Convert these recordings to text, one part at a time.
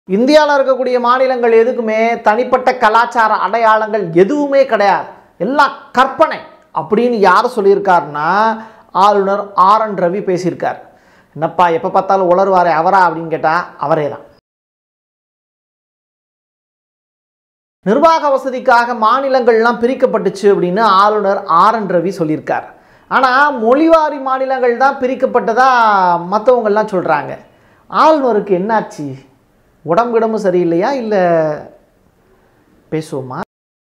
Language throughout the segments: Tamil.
இந்தியாவில் இருக்கக்கூடிய மாநிலங்கள் எதுக்குமே தனிப்பட்ட கலாச்சார அடையாளங்கள் எதுவுமே கிடையாது எல்லாம் கற்பனை அப்படின்னு யார் சொல்லியிருக்காருன்னா ஆளுநர் ஆர் என் ரவி பேசியிருக்கார் என்னப்பா எப்போ பார்த்தாலும் உளருவாரே அவரா அப்படின்னு கேட்டால் அவரே தான் நிர்வாக வசதிக்காக மாநிலங்கள்லாம் பிரிக்கப்பட்டுச்சு அப்படின்னு ஆளுநர் ஆர் என் ரவி சொல்லியிருக்கார் ஆனால் மொழிவாரி மாநிலங்கள் தான் பிரிக்கப்பட்டதா மற்றவங்கெல்லாம் சொல்கிறாங்க ஆளுநருக்கு என்னாச்சு உடம்பு இடமும் சரியில்லையா இல்லை பேசுவோமா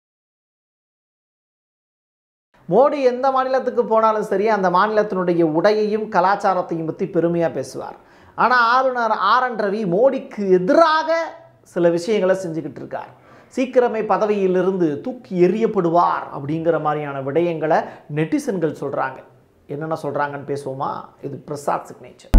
மோடி எந்த மாநிலத்துக்கு போனாலும் சரி அந்த மாநிலத்தினுடைய உடையையும் கலாச்சாரத்தையும் பற்றி பெருமையாக பேசுவார் ஆனால் ஆளுநர் ஆர் என் ரவி மோடிக்கு எதிராக சில விஷயங்களை செஞ்சுக்கிட்டு இருக்கார் சீக்கிரமே பதவியிலிருந்து தூக்கி எறியப்படுவார் அப்படிங்கிற மாதிரியான விடயங்களை நெட்டிசன்கள் சொல்கிறாங்க என்னென்ன சொல்கிறாங்கன்னு பேசுவோமா இது பிரசாத் சிக்னேச்சர்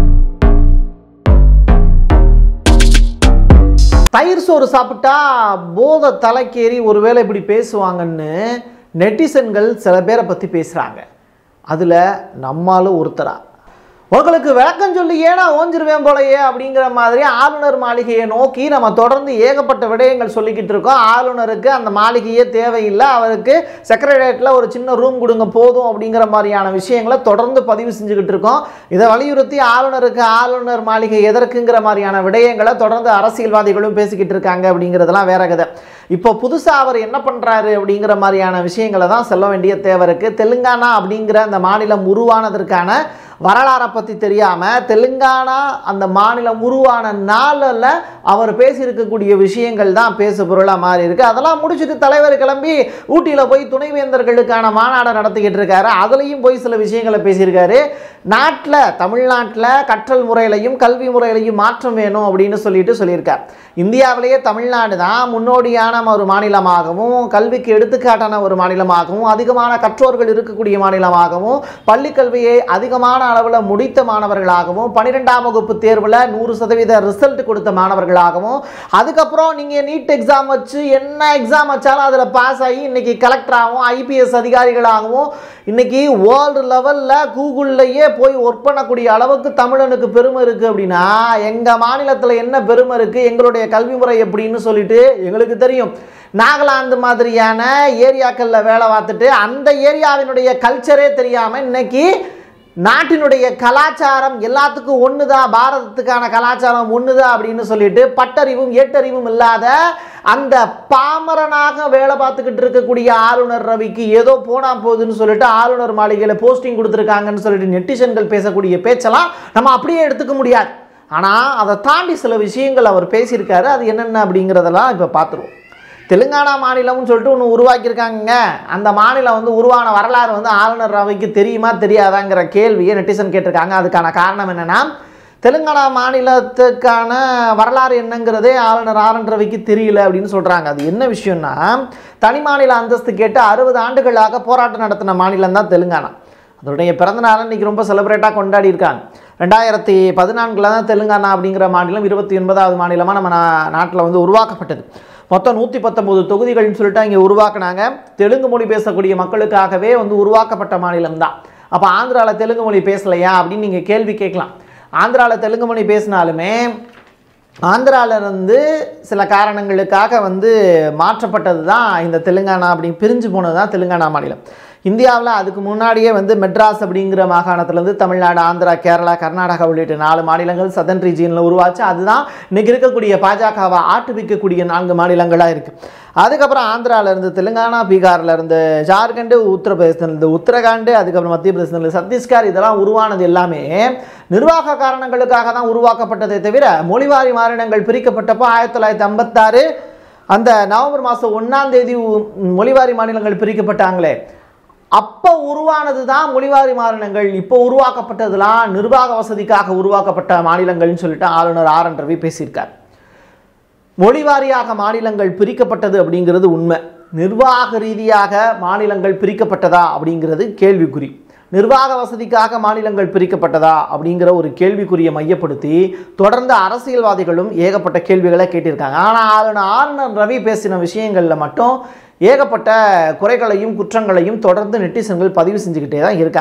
தயிர் சோறு சாப்பிட்டா போதை தலைக்கேறி ஒருவேளை இப்படி பேசுவாங்கன்னு நெட்டிசன்கள் சில பேரை பற்றி பேசுகிறாங்க அதில் நம்மளும் ஒருத்தரா உங்களுக்கு விளக்கம் சொல்லி ஏன்னா ஓஞ்சிருவேன் போலயே அப்படிங்கிற மாதிரி ஆளுநர் மாளிகையை நோக்கி நம்ம தொடர்ந்து ஏகப்பட்ட விடயங்கள் சொல்லிக்கிட்டு இருக்கோம் ஆளுநருக்கு அந்த மாளிகையே தேவையில்லை அவருக்கு செக்ரட்டேரியட்டில் ஒரு சின்ன ரூம் கொடுங்க போதும் அப்படிங்கிற மாதிரியான விஷயங்களை தொடர்ந்து பதிவு செஞ்சுக்கிட்டு இருக்கோம் இதை வலியுறுத்தி ஆளுநருக்கு ஆளுநர் மாளிகை எதற்குங்கிற மாதிரியான விடயங்களை தொடர்ந்து அரசியல்வாதிகளும் பேசிக்கிட்டு இருக்காங்க அப்படிங்கிறதெல்லாம் வேற கதை இப்போ புதுசாக அவர் என்ன பண்ணுறாரு அப்படிங்கிற மாதிரியான விஷயங்களை தான் சொல்ல வேண்டிய தேவை இருக்குது தெலுங்கானா அப்படிங்கிற அந்த மாநிலம் உருவானதற்கான வரலாறை பற்றி தெரியாமல் தெலுங்கானா அந்த மாநிலம் உருவான நாளில் அவர் பேசியிருக்கக்கூடிய விஷயங்கள் தான் பேசு பொருளாக மாறி இருக்கு அதெல்லாம் முடிச்சுட்டு தலைவர் கிளம்பி ஊட்டியில் போய் துணைவேந்தர்களுக்கான மாநாடை நடத்திக்கிட்டு இருக்காரு அதுலேயும் போய் சில விஷயங்களை பேசியிருக்காரு நாட்டில் தமிழ்நாட்டில் கற்றல் முறையிலையும் கல்வி முறையிலையும் மாற்றம் வேணும் அப்படின்னு சொல்லிட்டு சொல்லியிருக்கார் இந்தியாவிலேயே தமிழ்நாடு தான் முன்னோடியான ஒரு மாநிலமாகவும் கல்விக்கு எடுத்துக்காட்டான ஒரு மாநிலமாகவும் அதிகமான கற்றோர்கள் இருக்கக்கூடிய மாநிலமாகவும் பள்ளி கல்வியை அதிகமான அளவில் முடித்த மாணவர்களாகவும் பன்னிரெண்டாம் வகுப்பு தேர்வில் நூறு சதவீத ரிசல்ட் கொடுத்த மாணவர்களாகவும் அதுக்கப்புறம் நீங்கள் நீட் எக்ஸாம் வச்சு என்ன எக்ஸாம் வச்சாலும் அதில் பாஸ் ஆகி இன்னைக்கு கலெக்டராகவும் ஐபிஎஸ் அதிகாரிகளாகவும் இன்னைக்கு வேர்ல்டு லெவலில் கூகுள்லையே போய் ஒர்க் பண்ணக்கூடிய அளவுக்கு தமிழனுக்கு பெருமை இருக்குது அப்படின்னா எங்கள் மாநிலத்தில் என்ன பெருமை இருக்குது எங்களுடைய கல்வி முறை எப்படின்னு சொல்லிட்டு எங்களுக்கு தெரியும் நாகாலாந்து மாதிரியான ஏரியாக்களில் வேலை பார்த்துட்டு அந்த ஏரியாவினுடைய கல்ச்சரே தெரியாமல் இன்னைக்கு நாட்டினுடைய கலாச்சாரம் எல்லாத்துக்கும் ஒன்று தான் பாரதத்துக்கான கலாச்சாரம் ஒன்று தான் அப்படின்னு சொல்லிட்டு பட்டறிவும் ஏட்டறிவும் இல்லாத அந்த பாமரனாக வேலை பார்த்துக்கிட்டு இருக்கக்கூடிய ஆளுநர் ரவிக்கு ஏதோ போனா போகுதுன்னு சொல்லிட்டு ஆளுநர் மாளிகையில் போஸ்டிங் கொடுத்துருக்காங்கன்னு சொல்லிட்டு நெட்டிசன்கள் பேசக்கூடிய பேச்செல்லாம் நம்ம அப்படியே எடுத்துக்க முடியாது ஆனால் அதை தாண்டி சில விஷயங்கள் அவர் பேசியிருக்காரு அது என்னென்ன அப்படிங்கிறதெல்லாம் இப்போ பார்த்துருவோம் தெலுங்கானா மாநிலம்னு சொல்லிட்டு ஒன்று உருவாக்கியிருக்காங்க அந்த மாநிலம் வந்து உருவான வரலாறு வந்து ஆளுநர் ரவிக்கு தெரியுமா தெரியாதாங்கிற கேள்வியை நெட்டிசன் கேட்டிருக்காங்க அதுக்கான காரணம் என்னென்னா தெலுங்கானா மாநிலத்துக்கான வரலாறு என்னங்கிறதே ஆளுநர் ஆர் என் ரவிக்கு தெரியல அப்படின்னு சொல்கிறாங்க அது என்ன விஷயம்னா தனி மாநில அந்தஸ்து கேட்டு அறுபது ஆண்டுகளாக போராட்டம் நடத்தின மாநிலம் தான் தெலுங்கானா அதோடைய பிறந்த நாளை இன்றைக்கி ரொம்ப செலிப்ரேட்டாக கொண்டாடி இருக்காங்க ரெண்டாயிரத்தி பதினான்கில் தான் தெலுங்கானா அப்படிங்கிற மாநிலம் இருபத்தி ஒன்பதாவது மாநிலமாக நம்ம நா நாட்டில் வந்து உருவாக்கப்பட்டது மொத்தம் நூற்றி பத்தொம்போது தொகுதிகள்னு சொல்லிட்டு இங்கே உருவாக்குனாங்க தெலுங்கு மொழி பேசக்கூடிய மக்களுக்காகவே வந்து உருவாக்கப்பட்ட மாநிலம் தான் அப்போ ஆந்திராவில் தெலுங்கு மொழி பேசலையா அப்படின்னு நீங்கள் கேள்வி கேட்கலாம் ஆந்திராவில் தெலுங்கு மொழி பேசினாலுமே ஆந்திராவிலிருந்து சில காரணங்களுக்காக வந்து மாற்றப்பட்டது தான் இந்த தெலுங்கானா அப்படி பிரிஞ்சு போனது தான் தெலுங்கானா மாநிலம் இந்தியாவில் அதுக்கு முன்னாடியே வந்து மெட்ராஸ் அப்படிங்கிற மாகாணத்துலேருந்து தமிழ்நாடு ஆந்திரா கேரளா கர்நாடகா உள்ளிட்ட நாலு மாநிலங்கள் சதன் ரீஜியனில் உருவாச்சு அதுதான் இன்னைக்கு இருக்கக்கூடிய பாஜகவை ஆட்டுவிக்கக்கூடிய நான்கு மாநிலங்களாக இருக்குது அதுக்கப்புறம் ஆந்திராவிலேருந்து தெலுங்கானா பீகார்லேருந்து ஜார்க்கண்டு உத்தரப்பிரதேசத்துலேருந்து உத்தரகாண்டு அதுக்கப்புறம் மத்திய பிரதேசத்துலேருந்து சத்தீஸ்கர் இதெல்லாம் உருவானது எல்லாமே நிர்வாக காரணங்களுக்காக தான் உருவாக்கப்பட்டதே தவிர மொழிவாரி மாநிலங்கள் பிரிக்கப்பட்டப்போ ஆயிரத்தி தொள்ளாயிரத்தி ஐம்பத்தாறு அந்த நவம்பர் மாதம் ஒன்றாம் தேதி உ- மொழிவாரி மாநிலங்கள் பிரிக்கப்பட்டாங்களே அப்போ உருவானது தான் மொழிவாரி மாநிலங்கள் இப்போ உருவாக்கப்பட்டதுலாம் நிர்வாக வசதிக்காக உருவாக்கப்பட்ட மாநிலங்கள்னு சொல்லிட்டு ஆளுநர் ஆர் என் ரவி பேசியிருக்கார் மொழிவாரியாக மாநிலங்கள் பிரிக்கப்பட்டது அப்படிங்கிறது உண்மை நிர்வாக ரீதியாக மாநிலங்கள் பிரிக்கப்பட்டதா அப்படிங்கிறது கேள்விக்குறி நிர்வாக வசதிக்காக மாநிலங்கள் பிரிக்கப்பட்டதா அப்படிங்கிற ஒரு கேள்விக்குறியை மையப்படுத்தி தொடர்ந்து அரசியல்வாதிகளும் ஏகப்பட்ட கேள்விகளை கேட்டிருக்காங்க ஆனால் ஆளுநர் ஆளுநர் ரவி பேசின விஷயங்களில் மட்டும் ஏகப்பட்ட குறைகளையும் குற்றங்களையும் தொடர்ந்து நெட்டிசன்கள் பதிவு செஞ்சுக்கிட்டே தான் இருக்காங்க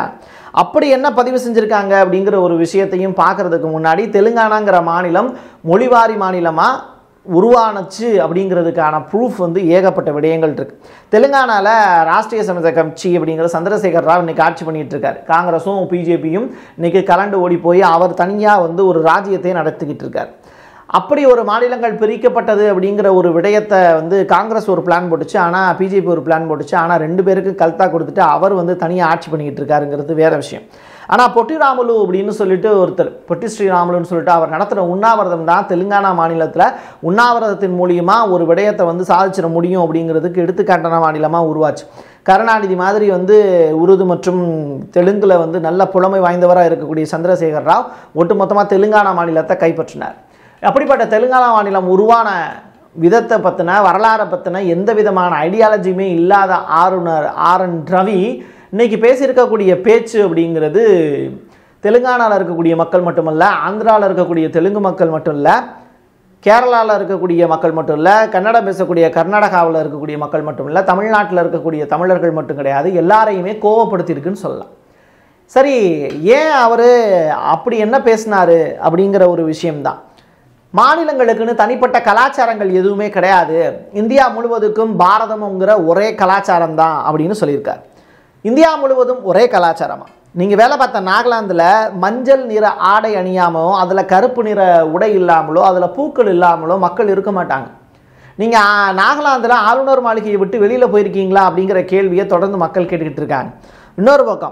அப்படி என்ன பதிவு செஞ்சுருக்காங்க அப்படிங்கிற ஒரு விஷயத்தையும் பார்க்கறதுக்கு முன்னாடி தெலுங்கானாங்கிற மாநிலம் மொழிவாரி மாநிலமாக உருவானுச்சு அப்படிங்கிறதுக்கான ப்ரூஃப் வந்து ஏகப்பட்ட விடயங்கள் இருக்கு தெலுங்கானாவில் ராஷ்ட்ரிய சமித கட்சி அப்படிங்கிற சந்திரசேகர் ராவ் இன்னைக்கு ஆட்சி பண்ணிட்டு இருக்காரு காங்கிரஸும் பிஜேபியும் இன்னைக்கு கலண்டு ஓடி போய் அவர் தனியாக வந்து ஒரு ராஜ்யத்தை நடத்திக்கிட்டு இருக்கார் அப்படி ஒரு மாநிலங்கள் பிரிக்கப்பட்டது அப்படிங்கிற ஒரு விடயத்தை வந்து காங்கிரஸ் ஒரு பிளான் போட்டுச்சு ஆனால் பிஜேபி ஒரு பிளான் போட்டுச்சு ஆனால் ரெண்டு பேருக்கு கல்தா கொடுத்துட்டு அவர் வந்து தனியாக ஆட்சி பண்ணிக்கிட்டு இருக்காருங்கிறது வேற விஷயம் ஆனால் பொட்டி ராமுலு அப்படின்னு சொல்லிட்டு ஒருத்தர் பொட்டி ஸ்ரீராமுலுன்னு சொல்லிட்டு அவர் நடத்துகிற உண்ணாவிரதம் தான் தெலுங்கானா மாநிலத்தில் உண்ணாவிரதத்தின் மூலியமாக ஒரு விடயத்தை வந்து சாதிச்சிட முடியும் அப்படிங்கிறதுக்கு எடுத்துக்காட்டான மாநிலமாக உருவாச்சு கருணாநிதி மாதிரி வந்து உருது மற்றும் தெலுங்குல வந்து நல்ல புலமை வாய்ந்தவராக இருக்கக்கூடிய சந்திரசேகர் ராவ் ஒட்டுமொத்தமாக தெலுங்கானா மாநிலத்தை கைப்பற்றினார் அப்படிப்பட்ட தெலுங்கானா மாநிலம் உருவான விதத்தை பற்றின வரலாறை பற்றின எந்த விதமான ஐடியாலஜியுமே இல்லாத ஆளுநர் ஆர் என் ரவி இன்னைக்கு பேசியிருக்கக்கூடிய பேச்சு அப்படிங்கிறது தெலுங்கானாவில் இருக்கக்கூடிய மக்கள் மட்டுமல்ல ஆந்திராவில் இருக்கக்கூடிய தெலுங்கு மக்கள் மட்டும் இல்லை கேரளாவில் இருக்கக்கூடிய மக்கள் மட்டும் இல்லை கன்னடம் பேசக்கூடிய கர்நாடகாவில் இருக்கக்கூடிய மக்கள் மட்டும் இல்லை தமிழ்நாட்டில் இருக்கக்கூடிய தமிழர்கள் மட்டும் கிடையாது எல்லாரையுமே கோவப்படுத்தியிருக்குன்னு சொல்லலாம் சரி ஏன் அவர் அப்படி என்ன பேசினாரு அப்படிங்கிற ஒரு விஷயம்தான் மாநிலங்களுக்குன்னு தனிப்பட்ட கலாச்சாரங்கள் எதுவுமே கிடையாது இந்தியா முழுவதுக்கும் பாரதம்ங்கிற ஒரே கலாச்சாரம் தான் அப்படின்னு சொல்லியிருக்கார் இந்தியா முழுவதும் ஒரே கலாச்சாரமா நீங்கள் வேலை பார்த்த நாகாலாந்தில் மஞ்சள் நிற ஆடை அணியாமோ அதில் கருப்பு நிற உடை இல்லாமலோ அதில் பூக்கள் இல்லாமலோ மக்கள் இருக்க மாட்டாங்க நீங்கள் நாகாலாந்தில் ஆளுநர் மாளிகையை விட்டு வெளியில் போயிருக்கீங்களா அப்படிங்கிற கேள்வியை தொடர்ந்து மக்கள் கேட்டுக்கிட்டு இருக்காங்க இன்னொரு பக்கம்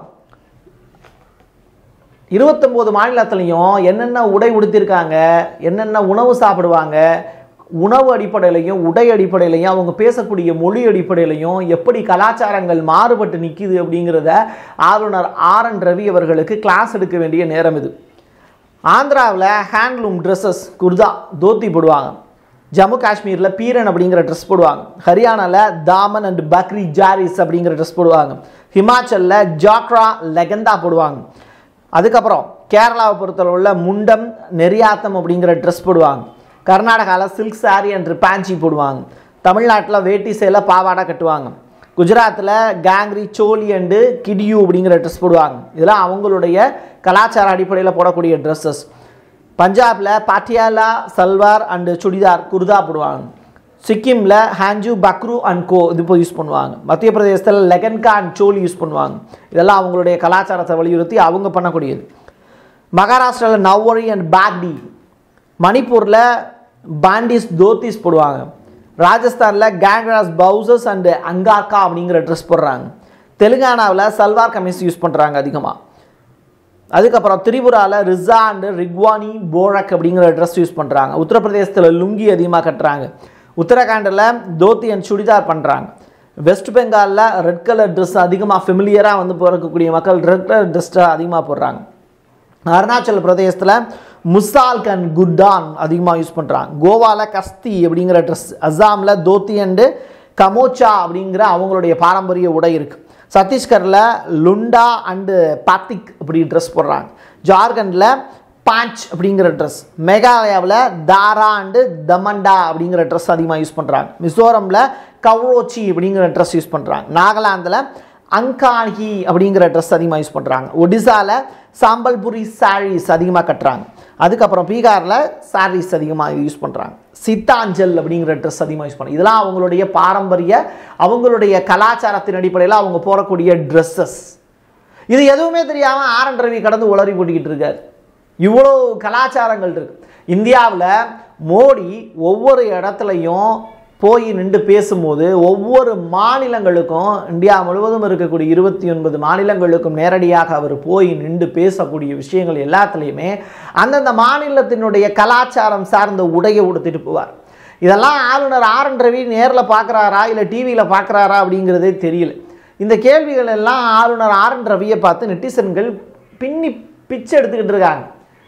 இருபத்தொம்போது மாநிலத்துலேயும் என்னென்ன உடை உடுத்திருக்காங்க என்னென்ன உணவு சாப்பிடுவாங்க உணவு அடிப்படையிலையும் உடை அடிப்படையிலையும் அவங்க பேசக்கூடிய மொழி அடிப்படையிலையும் எப்படி கலாச்சாரங்கள் மாறுபட்டு நிற்கிது அப்படிங்கிறத ஆளுநர் ஆர் என் ரவி அவர்களுக்கு கிளாஸ் எடுக்க வேண்டிய நேரம் இது ஆந்திராவில் ஹேண்ட்லூம் ட்ரெஸ்ஸஸ் குர்தா தோத்தி போடுவாங்க ஜம்மு காஷ்மீரில் பீரன் அப்படிங்கிற ட்ரெஸ் போடுவாங்க ஹரியானாவில் தாமன் அண்ட் பக்ரி ஜாரிஸ் அப்படிங்கிற ட்ரெஸ் போடுவாங்க ஹிமாச்சலில் ஜாக்ரா லெகந்தா போடுவாங்க அதுக்கப்புறம் கேரளாவை பொறுத்தளவுள்ள முண்டம் நெறியாத்தம் அப்படிங்கிற ட்ரெஸ் போடுவாங்க கர்நாடகாவில் சில்க் சாரி அண்ட் பாஞ்சி போடுவாங்க தமிழ்நாட்டில் வேட்டி சேலை பாவாடை கட்டுவாங்க குஜராத்தில் கேங்ரி சோலி அண்டு கிடியூ அப்படிங்கிற ட்ரெஸ் போடுவாங்க இதெல்லாம் அவங்களுடைய கலாச்சார அடிப்படையில் போடக்கூடிய ட்ரெஸ்ஸஸ் பஞ்சாபில் பாட்டியாலா சல்வார் அண்டு சுடிதார் குர்தா போடுவாங்க சிக்கிமில் ஹேஞ்சு பக்ரு அண்ட் கோ இது இப்போ யூஸ் பண்ணுவாங்க மத்திய பிரதேசத்தில் லெகன்கா அண்ட் சோலி யூஸ் பண்ணுவாங்க இதெல்லாம் அவங்களுடைய கலாச்சாரத்தை வலியுறுத்தி அவங்க பண்ணக்கூடியது மகாராஷ்டிராவில் நவ்வரி அண்ட் பாக்டி மணிப்பூரில் பாண்டிஸ் தோத்திஸ் போடுவாங்க ராஜஸ்தானில் கேங்ராஸ் பவுசஸ் அண்டு அங்கார்கா அப்படிங்கிற ட்ரெஸ் போடுறாங்க தெலுங்கானாவில் சல்வார் கமீஸ் யூஸ் பண்ணுறாங்க அதிகமாக அதுக்கப்புறம் திரிபுராவில் ரிசா அண்டு ரிக்வானி போரக் அப்படிங்கிற ட்ரெஸ் யூஸ் பண்ணுறாங்க உத்தரப்பிரதேசத்தில் லுங்கி அதிகமாக கட்டுறாங்க உத்தரகாண்டில் தோத்தி அண்ட் சுடிதார் பண்ணுறாங்க வெஸ்ட் பெங்காலில் ரெட் கலர் ட்ரெஸ் அதிகமாக ஃபெமிலியராக வந்து பிறக்கக்கூடிய மக்கள் ரெட் கலர் ட்ரெஸ்ஸை அதிகமாக போடுறாங்க அருணாச்சல் பிரதேசத்தில் முசால்க் அண்ட் குர்டான் அதிகமாக யூஸ் பண்ணுறாங்க கோவாவில் கஸ்தி அப்படிங்கிற ட்ரெஸ் அஸ்ஸாமில் தோத்தி அண்டு கமோச்சா அப்படிங்கிற அவங்களுடைய பாரம்பரிய உடை இருக்குது சத்தீஸ்கரில் லுண்டா அண்டு பாத்திக் அப்படி ட்ரெஸ் போடுறாங்க ஜார்க்கண்டில் பாஞ்ச் அப்படிங்கிற ட்ரெஸ் மேகாலயாவில் தாரா அண்டு தமண்டா அப்படிங்கிற ட்ரெஸ் அதிகமாக யூஸ் பண்ணுறாங்க மிசோரமில் கவ்ரோச்சி அப்படிங்கிற ட்ரெஸ் யூஸ் பண்ணுறாங்க நாகாலாந்தில் அங்காஹி அப்படிங்கிற ட்ரெஸ் அதிகமாக யூஸ் பண்ணுறாங்க ஒடிசாவில் சாம்பல்புரி சாரீஸ் அதிகமாக கட்டுறாங்க அதுக்கப்புறம் பீகாரில் சாரீஸ் அதிகமாக யூஸ் பண்ணுறாங்க சித்தாஞ்சல் அப்படிங்கிற ட்ரெஸ் அதிகமாக யூஸ் பண்ணுறாங்க இதெல்லாம் அவங்களுடைய பாரம்பரிய அவங்களுடைய கலாச்சாரத்தின் அடிப்படையில் அவங்க போடக்கூடிய ட்ரெஸ்ஸஸ் இது எதுவுமே தெரியாமல் ஆர் என் ரவி கடந்து உளறி போட்டுக்கிட்டு இருக்கார் இவ்வளோ கலாச்சாரங்கள் இருக்கு இந்தியாவில் மோடி ஒவ்வொரு இடத்துலையும் போய் நின்று பேசும்போது ஒவ்வொரு மாநிலங்களுக்கும் இந்தியா முழுவதும் இருக்கக்கூடிய இருபத்தி ஒன்பது மாநிலங்களுக்கும் நேரடியாக அவர் போய் நின்று பேசக்கூடிய விஷயங்கள் எல்லாத்துலேயுமே அந்தந்த மாநிலத்தினுடைய கலாச்சாரம் சார்ந்த உடையை உடுத்திட்டு போவார் இதெல்லாம் ஆளுநர் ஆர் என் ரவி நேரில் பார்க்குறாரா இல்லை டிவியில் பார்க்குறாரா அப்படிங்கிறதே தெரியல இந்த கேள்விகள் எல்லாம் ஆளுநர் ஆர் என் ரவியை பார்த்து நெட்டிசன்கள் பின்னி பிச்சை எடுத்துக்கிட்டு இருக்காங்க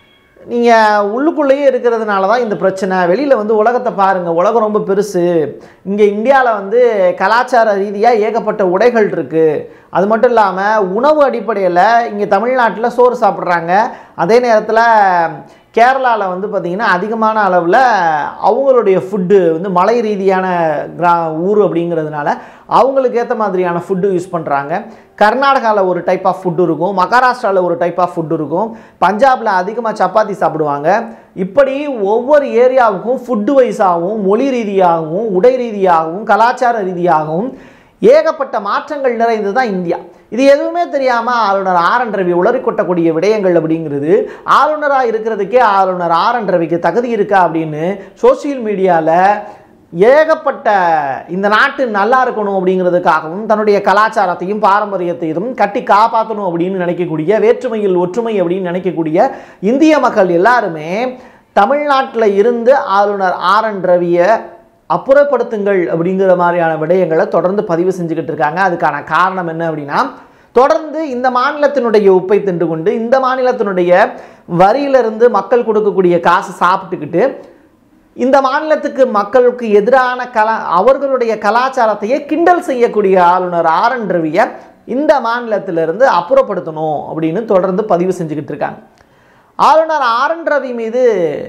நீங்கள் உள்ளுக்குள்ளேயே இருக்கிறதுனால தான் இந்த பிரச்சனை வெளியில் வந்து உலகத்தை பாருங்கள் உலகம் ரொம்ப பெருசு இங்கே இந்தியாவில் வந்து கலாச்சார ரீதியாக ஏகப்பட்ட உடைகள் இருக்குது அது மட்டும் இல்லாமல் உணவு அடிப்படையில் இங்கே தமிழ்நாட்டில் சோறு சாப்பிட்றாங்க அதே நேரத்தில் கேரளாவில் வந்து பார்த்திங்கன்னா அதிகமான அளவில் அவங்களுடைய ஃபுட்டு வந்து மலை ரீதியான கிரா ஊர் அப்படிங்கிறதுனால அவங்களுக்கு ஏற்ற மாதிரியான ஃபுட்டு யூஸ் பண்ணுறாங்க கர்நாடகாவில் ஒரு டைப் ஆஃப் ஃபுட்டு இருக்கும் மகாராஷ்டிராவில் ஒரு டைப் ஆஃப் ஃபுட்டு இருக்கும் பஞ்சாபில் அதிகமாக சப்பாத்தி சாப்பிடுவாங்க இப்படி ஒவ்வொரு ஏரியாவுக்கும் ஃபுட்டு வைஸாகவும் மொழி ரீதியாகவும் உடை ரீதியாகவும் கலாச்சார ரீதியாகவும் ஏகப்பட்ட மாற்றங்கள் நிறைந்தது தான் இந்தியா இது எதுவுமே தெரியாமல் ஆளுநர் ஆர் என் ரவி உளறி கொட்டக்கூடிய விடயங்கள் அப்படிங்கிறது ஆளுநராக இருக்கிறதுக்கே ஆளுநர் ஆர் என் ரவிக்கு தகுதி இருக்கா அப்படின்னு சோசியல் மீடியாவில் ஏகப்பட்ட இந்த நாட்டு நல்லா இருக்கணும் அப்படிங்கிறதுக்காகவும் தன்னுடைய கலாச்சாரத்தையும் பாரம்பரியத்தையும் கட்டி காப்பாற்றணும் அப்படின்னு நினைக்கக்கூடிய வேற்றுமையில் ஒற்றுமை அப்படின்னு நினைக்கக்கூடிய இந்திய மக்கள் எல்லாருமே தமிழ்நாட்டில் இருந்து ஆளுநர் ஆர் என் ரவியை அப்புறப்படுத்துங்கள் அப்படிங்கிற மாதிரியான விடயங்களை தொடர்ந்து பதிவு செஞ்சுக்கிட்டு இருக்காங்க அதுக்கான காரணம் என்ன அப்படின்னா தொடர்ந்து இந்த மாநிலத்தினுடைய உப்பை தின்று கொண்டு இந்த மாநிலத்தினுடைய வரியிலிருந்து மக்கள் கொடுக்கக்கூடிய காசு சாப்பிட்டுக்கிட்டு இந்த மாநிலத்துக்கு மக்களுக்கு எதிரான கலா அவர்களுடைய கலாச்சாரத்தையே கிண்டல் செய்யக்கூடிய ஆளுநர் ஆர் என் ரவியை இந்த மாநிலத்திலிருந்து அப்புறப்படுத்தணும் அப்படின்னு தொடர்ந்து பதிவு செஞ்சுக்கிட்டு இருக்காங்க ஆளுநர் ஆர் என் ரவி மீது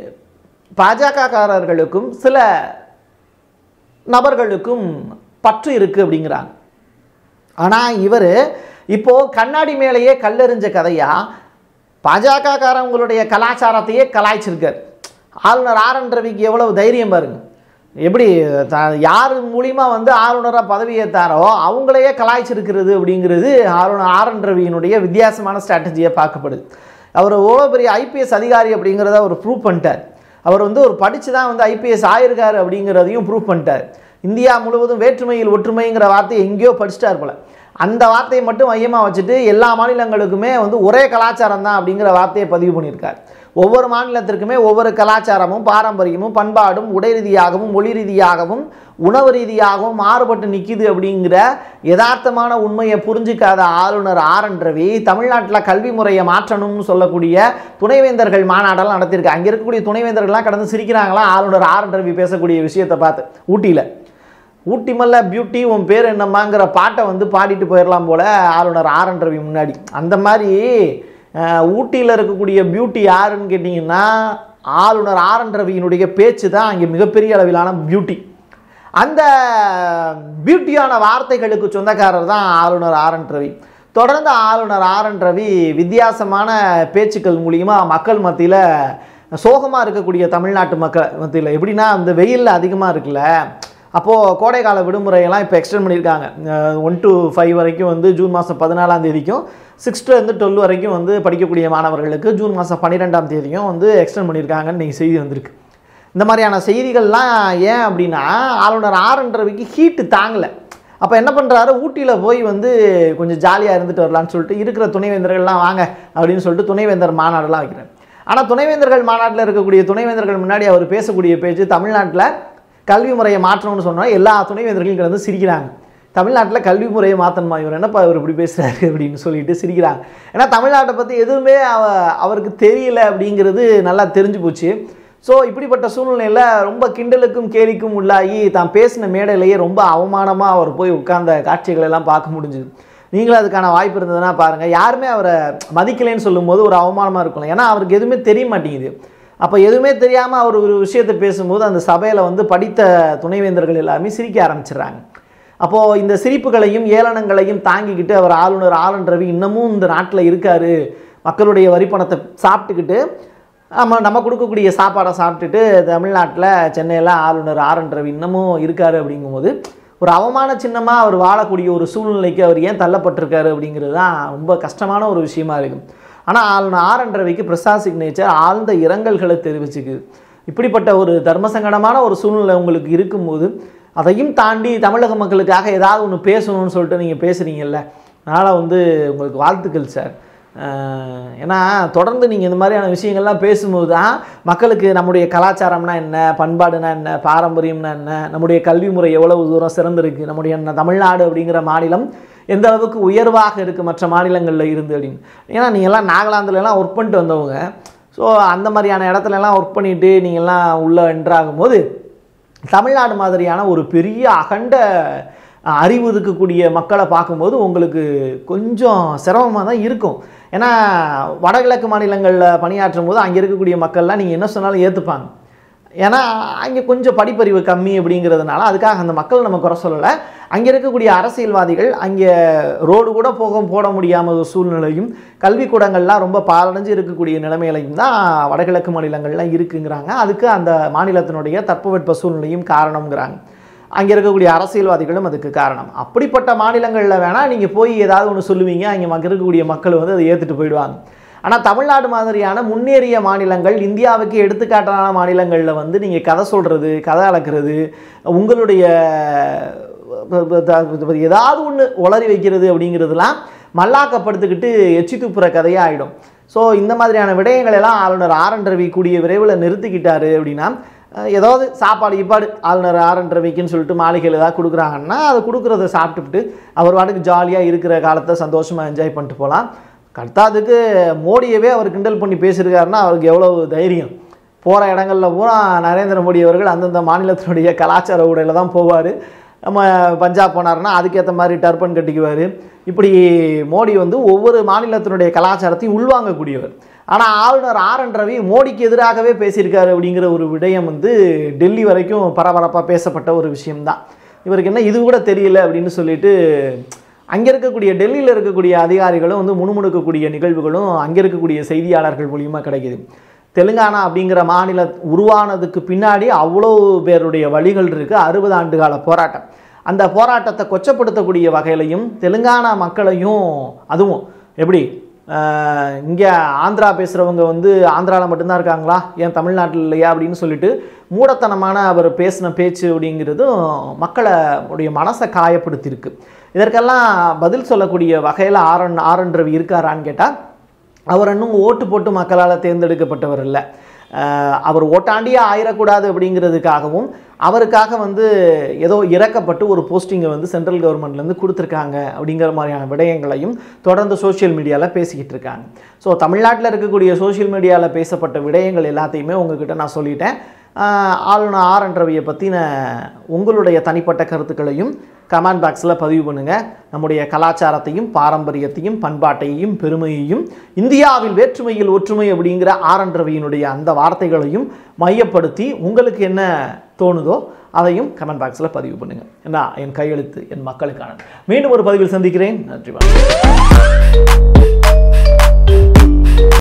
பாஜகக்காரர்களுக்கும் சில நபர்களுக்கும் பற்று இருக்குது அப்படிங்கிறாங்க ஆனால் இவர் இப்போது கண்ணாடி மேலேயே கல்லெறிஞ்ச கதையா பாஜகக்காரவங்களுடைய கலாச்சாரத்தையே கலாய்ச்சிருக்கார் ஆளுநர் ஆர் என் ரவிக்கு எவ்வளவு தைரியம் பாருங்க எப்படி த- யார் மூலியமா வந்து ஆளுநராக பதவி ஏற்றாரோ அவங்களையே கலாய்ச்சிருக்கிறது அப்படிங்கிறது ஆளுநர் ஆர் என் ரவியினுடைய வித்தியாசமான ஸ்ட்ராட்டஜியாக பார்க்கப்படுது அவர் எவ்வளோ பெரிய ஐபிஎஸ் அதிகாரி அப்படிங்கிறத அவர் ப்ரூவ் பண்ணிட்டார் அவர் வந்து ஒரு படித்து தான் வந்து ஐபிஎஸ் ஆயிருக்காரு அப்படிங்கிறதையும் ப்ரூவ் பண்ணிட்டார் இந்தியா முழுவதும் வேற்றுமையில் ஒற்றுமைங்கிற வார்த்தையை எங்கேயோ படிச்சிட்டார் போல அந்த வார்த்தையை மட்டும் மையமாக வச்சுட்டு எல்லா மாநிலங்களுக்குமே வந்து ஒரே கலாச்சாரம் தான் அப்படிங்கிற வார்த்தையை பதிவு பண்ணியிருக்கார் ஒவ்வொரு மாநிலத்திற்குமே ஒவ்வொரு கலாச்சாரமும் பாரம்பரியமும் பண்பாடும் உடை ரீதியாகவும் மொழி ரீதியாகவும் உணவு ரீதியாகவும் மாறுபட்டு நிற்கிது அப்படிங்கிற யதார்த்தமான உண்மையை புரிஞ்சிக்காத ஆளுநர் ஆர் என் ரவி தமிழ்நாட்டில் கல்வி முறையை மாற்றணும்னு சொல்லக்கூடிய துணைவேந்தர்கள் மாநாடெல்லாம் நடத்தியிருக்கு அங்கே இருக்கக்கூடிய துணைவேந்தர்கள்லாம் கடந்து சிரிக்கிறாங்களா ஆளுநர் ஆர் என் ரவி பேசக்கூடிய விஷயத்தை பார்த்து ஊட்டியில் ஊட்டி மல்ல பியூட்டி உன் பேர் என்னம்மாங்கிற பாட்டை வந்து பாடிட்டு போயிடலாம் போல ஆளுநர் ஆர் என் ரவி முன்னாடி அந்த மாதிரி அஹ், ஊட்டியில் இருக்கக்கூடிய பியூட்டி யாருன்னு கேட்டிங்கன்னா ஆளுநர் ஆர் என் ரவியினுடைய பேச்சு தான் அங்கே மிகப்பெரிய அளவிலான பியூட்டி அந்த பியூட்டியான வார்த்தைகளுக்கு சொந்தக்காரர் தான் ஆளுநர் ஆர் என் ரவி தொடர்ந்து ஆளுநர் ஆர் என் ரவி வித்தியாசமான பேச்சுக்கள் மூலியமா மக்கள் மத்தியில் சோகமாக இருக்கக்கூடிய தமிழ்நாட்டு மக்கள் மத்தியில் எப்படின்னா அந்த வெயிலில் அதிகமாக இருக்குல்ல அப்போது கோடைக்கால விடுமுறையெல்லாம் இப்போ எக்ஸ்டெண்ட் பண்ணியிருக்காங்க ஒன் to ஃபைவ் வரைக்கும் வந்து ஜூன் மாதம் பதினாலாம் தேதிக்கும் சிக்ஸ்த்துலேருந்து டுவெல் வரைக்கும் வந்து படிக்கக்கூடிய மாணவர்களுக்கு ஜூன் மாதம் பன்னிரெண்டாம் தேதியும் வந்து எக்ஸ்டெண்ட் பண்ணியிருக்காங்கன்னு நீங்கள் செய்தி வந்திருக்கு இந்த மாதிரியான செய்திகள்லாம் ஏன் அப்படின்னா ஆளுநர் ஆர் என் ரவிக்கு ஹீட்டு தாங்கலை அப்போ என்ன பண்ணுறாரு ஊட்டியில் போய் வந்து கொஞ்சம் ஜாலியாக இருந்துட்டு வரலான்னு சொல்லிட்டு இருக்கிற துணைவேந்தர்கள்லாம் வாங்க அப்படின்னு சொல்லிட்டு துணைவேந்தர் மாநாடெல்லாம் வைக்கிறேன் ஆனால் துணைவேந்தர்கள் மாநாட்டில் இருக்கக்கூடிய துணைவேந்தர்கள் முன்னாடி அவர் பேசக்கூடிய பேச்சு தமிழ்நாட்டில் கல்வி முறையை மாற்றணும்னு சொன்னால் எல்லா துணைவேந்தர்களும் கிடந்து சிரிக்கிறாங்க தமிழ்நாட்டில் கல்வி முறையை மாற்றணுமா இவர் என்னப்பா இவர் இப்படி பேசுகிறாரு அப்படின்னு சொல்லிட்டு சிரிக்கிறாங்க ஏன்னா தமிழ்நாட்டை பற்றி எதுவுமே அவ அவருக்கு தெரியல அப்படிங்கிறது நல்லா தெரிஞ்சு போச்சு ஸோ இப்படிப்பட்ட சூழ்நிலையில் ரொம்ப கிண்டலுக்கும் கேலிக்கும் உள்ளாகி தான் பேசின மேடையிலேயே ரொம்ப அவமானமாக அவர் போய் உட்கார்ந்த காட்சிகளை எல்லாம் பார்க்க முடிஞ்சுது நீங்களும் அதுக்கான வாய்ப்பு இருந்ததுன்னா பாருங்கள் யாருமே அவரை மதிக்கலைன்னு சொல்லும்போது ஒரு அவமானமாக இருக்கும் ஏன்னா அவருக்கு எதுவுமே தெரிய மாட்டேங்குது அப்போ எதுவுமே தெரியாமல் அவர் ஒரு விஷயத்தை பேசும்போது அந்த சபையில் வந்து படித்த துணைவேந்தர்கள் எல்லாருமே சிரிக்க ஆரம்பிச்சிடுறாங்க அப்போது இந்த சிரிப்புகளையும் ஏளனங்களையும் தாங்கிக்கிட்டு அவர் ஆளுநர் ஆர் என் ரவி இன்னமும் இந்த நாட்டில் இருக்காரு மக்களுடைய வரிப்பணத்தை சாப்பிட்டுக்கிட்டு நம்ம நம்ம கொடுக்கக்கூடிய சாப்பாடை சாப்பிட்டுட்டு தமிழ்நாட்டில் சென்னையில் ஆளுநர் ஆர் என் ரவி இன்னமும் இருக்காரு அப்படிங்கும்போது ஒரு அவமான சின்னமாக அவர் வாழக்கூடிய ஒரு சூழ்நிலைக்கு அவர் ஏன் தள்ளப்பட்டிருக்காரு அப்படிங்கிறது தான் ரொம்ப கஷ்டமான ஒரு விஷயமா இருக்கும் ஆனால் ஆளுநர் ஆர் என் ரவிக்கு பிரசாத் சிக்னேச்சர் ஆழ்ந்த இரங்கல்களை தெரிவிச்சுக்குது இப்படிப்பட்ட ஒரு தர்மசங்கடமான ஒரு சூழ்நிலை உங்களுக்கு இருக்கும்போது அதையும் தாண்டி தமிழக மக்களுக்காக ஏதாவது ஒன்று பேசணும்னு சொல்லிட்டு நீங்கள் பேசுகிறீங்கல்ல அதனால் வந்து உங்களுக்கு வாழ்த்துக்கள் சார் அஹ் ஏன்னா தொடர்ந்து நீங்கள் இந்த மாதிரியான விஷயங்கள்லாம் பேசும்போது தான் மக்களுக்கு நம்முடைய கலாச்சாரம்னா என்ன பண்பாடுனா என்ன பாரம்பரியம்னா என்ன நம்முடைய கல்வி முறை எவ்வளவு தூரம் சிறந்திருக்கு நம்முடைய ந- தமிழ்நாடு அப்படிங்கிற மாநிலம் எந்த அளவுக்கு உயர்வாக இருக்குது மற்ற மாநிலங்களில் இருந்து அப்படின்னு ஏன்னா நீங்கள்லாம் நாகாலாந்துலலாம் ஒர்க் பண்ணிட்டு வந்தவங்க ஸோ அந்த மாதிரியான இடத்துலலாம் ஒர்க் பண்ணிட்டு நீங்கள்லாம் உள்ளே என்ட்ராகும் போது தமிழ்நாடு மாதிரியான ஒரு பெரிய அகண்ட அஹ், அறிவு இருக்கக்கூடிய மக்களை பார்க்கும்போது உங்களுக்கு கொஞ்சம் சிரமமாக தான் இருக்கும் ஏன்னா வடகிழக்கு மாநிலங்களில் பணியாற்றும் போது அங்கே இருக்கக்கூடிய மக்கள்லாம் நீங்கள் என்ன சொன்னாலும் ஏற்றுப்பாங்க ஏன்னா அங்கே கொஞ்சம் படிப்பறிவு கம்மி அப்படிங்கிறதுனால அதுக்காக அந்த மக்கள் நம்ம குறை சொல்லலை அங்கே இருக்கக்கூடிய அரசியல்வாதிகள் அங்கே ரோடு கூட போக போட முடியாமல் ஒரு சூழ்நிலையும் கல்விக்கூடங்கள்லாம் ரொம்ப பாலடைஞ்சு இருக்கக்கூடிய நிலைமையிலையும் தான் வடகிழக்கு மாநிலங்கள்லாம் இருக்குங்கிறாங்க அதுக்கு அந்த மாநிலத்தினுடைய தட்பவெட்ப சூழ்நிலையும் காரணம்ங்கிறாங்க அங்கே இருக்கக்கூடிய அரசியல்வாதிகளும் அதுக்கு காரணம் அப்படிப்பட்ட மாநிலங்களில் வேணால் நீங்கள் போய் ஏதாவது ஒன்று சொல்லுவீங்க அங்கே மக்க இருக்கக்கூடிய மக்கள் வந்து அதை ஏற்றுட்டு போயிடுவாங்க ஆனால் தமிழ்நாடு மாதிரியான முன்னேறிய மாநிலங்கள் இந்தியாவுக்கு எடுத்துக்காட்டான மாநிலங்களில் வந்து நீங்கள் கதை சொல்கிறது கதை அளக்கிறது உங்களுடைய ஏதாவது ஒன்று உளறி வைக்கிறது அப்படிங்கிறதுலாம் மல்லாக்கப்படுத்திக்கிட்டு எச்சி துப்புற கதையாக ஆகிடும் ஸோ இந்த மாதிரியான விடயங்கள் எல்லாம் ஆளுநர் ஆர் என் ரவி கூடிய விரைவில் நிறுத்திக்கிட்டாரு அப்படின்னா அஹ், ஏதாவது சாப்பாடு இப்பாடு ஆளுநர் ஆர் என் ரவிக்குன்னு சொல்லிட்டு மாளிகையில் ஏதாவது கொடுக்குறாங்கன்னா அதை கொடுக்குறத சாப்பிட்டுவிட்டு அவர் வாட்டுக்கு ஜாலியாக இருக்கிற காலத்தை சந்தோஷமாக என்ஜாய் பண்ணிட்டு போகலாம் கர்த்தாதுக்கு மோடியவே அவர் கிண்டல் பண்ணி பேசியிருக்காருன்னா அவருக்கு எவ்வளோ தைரியம் போகிற இடங்கள்ல பூரா நரேந்திர மோடி அவர்கள் அந்தந்த மாநிலத்தினுடைய கலாச்சார உடையில தான் போவார் நம்ம பஞ்சாப் போனாருன்னா அதுக்கேற்ற மாதிரி டர்பன் கட்டிக்குவார் இப்படி மோடி வந்து ஒவ்வொரு மாநிலத்தினுடைய கலாச்சாரத்தையும் உள்வாங்கக்கூடியவர் ஆனால் ஆளுநர் ஆர் என் ரவி மோடிக்கு எதிராகவே பேசியிருக்காரு அப்படிங்கிற ஒரு விடயம் வந்து டெல்லி வரைக்கும் பரபரப்பாக பேசப்பட்ட ஒரு விஷயம்தான் இவருக்கு என்ன இது கூட தெரியல அப்படின்னு சொல்லிட்டு அங்கே இருக்கக்கூடிய டெல்லியில் இருக்கக்கூடிய அதிகாரிகளும் வந்து முணுமுணுக்கக்கூடிய நிகழ்வுகளும் அங்கே இருக்கக்கூடிய செய்தியாளர்கள் மூலியமாக கிடைக்குது தெலுங்கானா அப்படிங்கிற மாநில உருவானதுக்கு பின்னாடி அவ்வளோ பேருடைய வழிகள் இருக்குது அறுபது ஆண்டு கால போராட்டம் அந்த போராட்டத்தை கொச்சப்படுத்தக்கூடிய வகையிலையும் தெலுங்கானா மக்களையும் அதுவும் எப்படி இங்கே ஆந்திரா பேசுகிறவங்க வந்து ஆந்திராவில் மட்டும்தான் இருக்காங்களா ஏன் தமிழ்நாட்டில் இல்லையா அப்படின்னு சொல்லிட்டு மூடத்தனமான அவர் பேசின பேச்சு அப்படிங்கிறதும் மக்களை உடைய மனசை காயப்படுத்தியிருக்கு இதற்கெல்லாம் பதில் சொல்லக்கூடிய வகையில் ஆரன் ஆரன் ரவி இருக்காரான்னு கேட்டால் அவர் இன்னும் ஓட்டு போட்டு மக்களால் தேர்ந்தெடுக்கப்பட்டவர் இல்லை அஹ் அவர் ஓட்டாண்டியே ஆயிடக்கூடாது அப்படிங்கிறதுக்காகவும் அவருக்காக வந்து ஏதோ இறக்கப்பட்டு ஒரு போஸ்டிங்கை வந்து சென்ட்ரல் கவர்மெண்ட்லேருந்து கொடுத்துருக்காங்க அப்படிங்கிற மாதிரியான விடயங்களையும் தொடர்ந்து சோஷியல் மீடியாவில் பேசிக்கிட்டு இருக்காங்க ஸோ தமிழ்நாட்டில் இருக்கக்கூடிய சோஷியல் மீடியாவில் பேசப்பட்ட விடயங்கள் எல்லாத்தையுமே உங்ககிட்ட நான் சொல்லிட்டேன் ஆஹ் ஆளுநர் ஆர் என் ரவியை பற்றின உங்களுடைய தனிப்பட்ட கருத்துக்களையும் கமெண்ட் பாக்ஸில் பதிவு பண்ணுங்கள் நம்முடைய கலாச்சாரத்தையும் பாரம்பரியத்தையும் பண்பாட்டையும் பெருமையையும் இந்தியாவில் வேற்றுமையில் ஒற்றுமை அப்படிங்கிற ஆர் என் ரவியினுடைய அந்த வார்த்தைகளையும் மையப்படுத்தி உங்களுக்கு என்ன தோணுதோ அதையும் கமெண்ட் பாக்ஸில் பதிவு பண்ணுங்கள் என்ன என் கையெழுத்து என் மக்களுக்கான மீண்டும் ஒரு பதிவில் சந்திக்கிறேன் நன்றி வணக்கம்